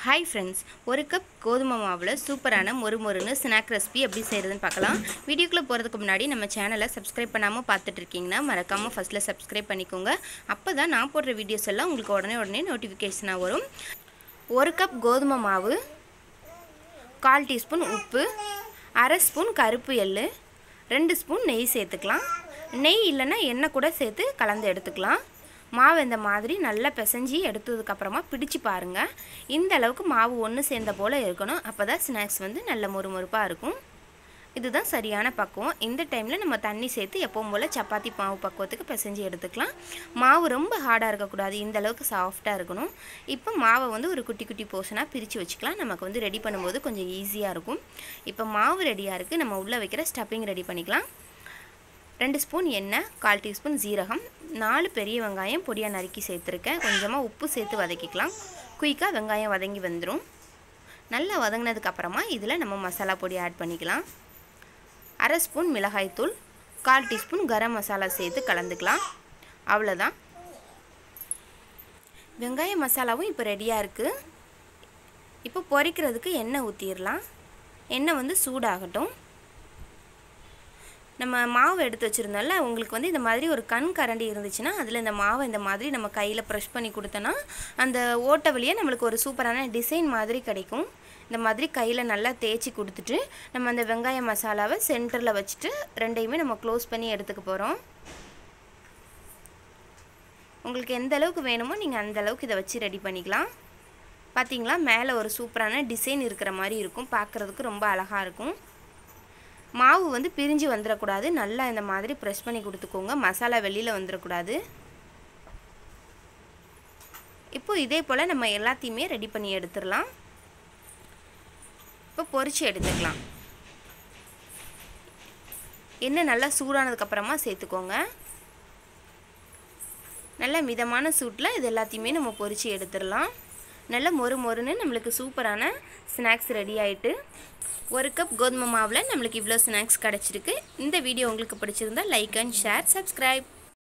hi friends ஒரு cup கோதுமை மாவில் சூப்பரான மொறு மொறுன்னு ஸ்நாக் ரெசிபி எப்படி செய்கிறதுன்னு பார்க்கலாம் வீடியோக்குள்ளே போகிறதுக்கு முன்னாடி நம்ம சேனலை சப்ஸ்கிரைப் பண்ணாமல் பார்த்துட்டு இருக்கீங்கன்னா மறக்காமல் ஃபஸ்ட்டில் சப்ஸ்கிரைப் பண்ணிக்கோங்க அப்போ தான் நான் போடுற வீடியோஸ் எல்லாம் உங்களுக்கு உடனே உடனே நோட்டிஃபிகேஷனாக வரும் ஒரு கப் கோதுமை மாவு கால் டீஸ்பூன் உப்பு அரை ஸ்பூன் கருப்பு எள்ளு ரெண்டு ஸ்பூன் நெய் சேர்த்துக்கலாம் நெய் இல்லைன்னா எண்ணெய் கூட சேர்த்து கலந்து எடுத்துக்கலாம் மாவு இந்த மாதிரி நல்லா பிசைஞ்சி எடுத்ததுக்கப்புறமா பிடிச்சு பாருங்கள் இந்த அளவுக்கு மாவு ஒன்று சேர்ந்த போல் இருக்கணும் அப்போ தான் ஸ்நாக்ஸ் வந்து நல்ல மொறுமொறுப்பாக இருக்கும் இதுதான் சரியான பக்குவம் இந்த டைமில் நம்ம தண்ணி சேர்த்து எப்பவும் போல் சப்பாத்தி மாவு பக்குவத்துக்கு பிசைஞ்சு எடுத்துக்கலாம் மாவு ரொம்ப ஹார்டாக இருக்கக்கூடாது இந்த அளவுக்கு சாஃப்டாக இருக்கணும் இப்போ மாவை வந்து ஒரு குட்டி குட்டி போர்ஷனாக பிரித்து வச்சுக்கலாம் நமக்கு வந்து ரெடி பண்ணும்போது கொஞ்சம் ஈஸியாக இருக்கும் இப்போ மாவு ரெடியாக இருக்குது நம்ம உள்ளே வைக்கிற ஸ்டப்பிங் ரெடி பண்ணிக்கலாம் ரெண்டு ஸ்பூன் எண்ணெய் கால் டீஸ்பூன் ஜீரகம் நாலு பெரிய வெங்காயம் பொடியாக நறுக்கி சேர்த்துருக்கேன் கொஞ்சமாக உப்பு சேர்த்து வதக்கிக்கலாம் குயிக்காக வெங்காயம் வதங்கி வந்துடும் நல்லா வதங்கினதுக்கப்புறமா இதில் நம்ம மசாலா பொடி ஆட் பண்ணிக்கலாம் அரை ஸ்பூன் மிளகாய்த்தூள் கால் டீஸ்பூன் கரம் மசாலா சேர்த்து கலந்துக்கலாம் அவ்வளோதான் வெங்காய மசாலாவும் இப்போ ரெடியாக இருக்குது இப்போ பொரிக்கிறதுக்கு எண்ணெய் ஊற்றிடலாம் எண்ணெய் வந்து சூடாகட்டும் நம்ம மாவு எடுத்து வச்சுருந்தோம்ல உங்களுக்கு வந்து இந்த மாதிரி ஒரு கண் கரண்டி இருந்துச்சுன்னா அதில் இந்த மாவை இந்த மாதிரி நம்ம கையில் ப்ரெஷ் பண்ணி கொடுத்தோன்னா அந்த ஓட்டை வழியாக நம்மளுக்கு ஒரு சூப்பரான டிசைன் மாதிரி கிடைக்கும் இந்த மாதிரி கையில் நல்லா தேய்ச்சி கொடுத்துட்டு நம்ம அந்த வெங்காய மசாலாவை சென்டரில் வச்சுட்டு ரெண்டையுமே நம்ம க்ளோஸ் பண்ணி எடுத்துக்க போகிறோம் உங்களுக்கு எந்த அளவுக்கு வேணுமோ நீங்கள் அந்த அளவுக்கு இதை வச்சு ரெடி பண்ணிக்கலாம் பார்த்தீங்களா மேலே ஒரு சூப்பரான டிசைன் இருக்கிற மாதிரி இருக்கும் பார்க்குறதுக்கு ரொம்ப அழகாக இருக்கும் மாவு வந்து பிரிஞ்சு வந்துடக்கூடாது நல்லா இந்த மாதிரி ப்ரெஸ் பண்ணி கொடுத்துக்கோங்க மசாலா வெளியில் வந்துடக்கூடாது இப்போ இதே போல் நம்ம எல்லாத்தையுமே ரெடி பண்ணி எடுத்துடலாம் இப்போ பொரிச்சு எடுத்துக்கலாம் எண்ணெய் நல்லா சூடானதுக்கப்புறமா சேர்த்துக்கோங்க நல்ல மிதமான சூட்டில் இது எல்லாத்தையுமே நம்ம பொரிச்சு எடுத்துடலாம் நல்ல மொறு மொறுன்னு நம்மளுக்கு சூப்பரான ஸ்நாக்ஸ் ரெடி ஆகிட்டு ஒரு கப் கோதுமை மாவில் நம்மளுக்கு இவ்வளோ ஸ்நாக்ஸ் கிடச்சிருக்கு இந்த வீடியோ உங்களுக்கு பிடிச்சிருந்தா லைக் அண்ட் ஷேர் சப்ஸ்கிரைப்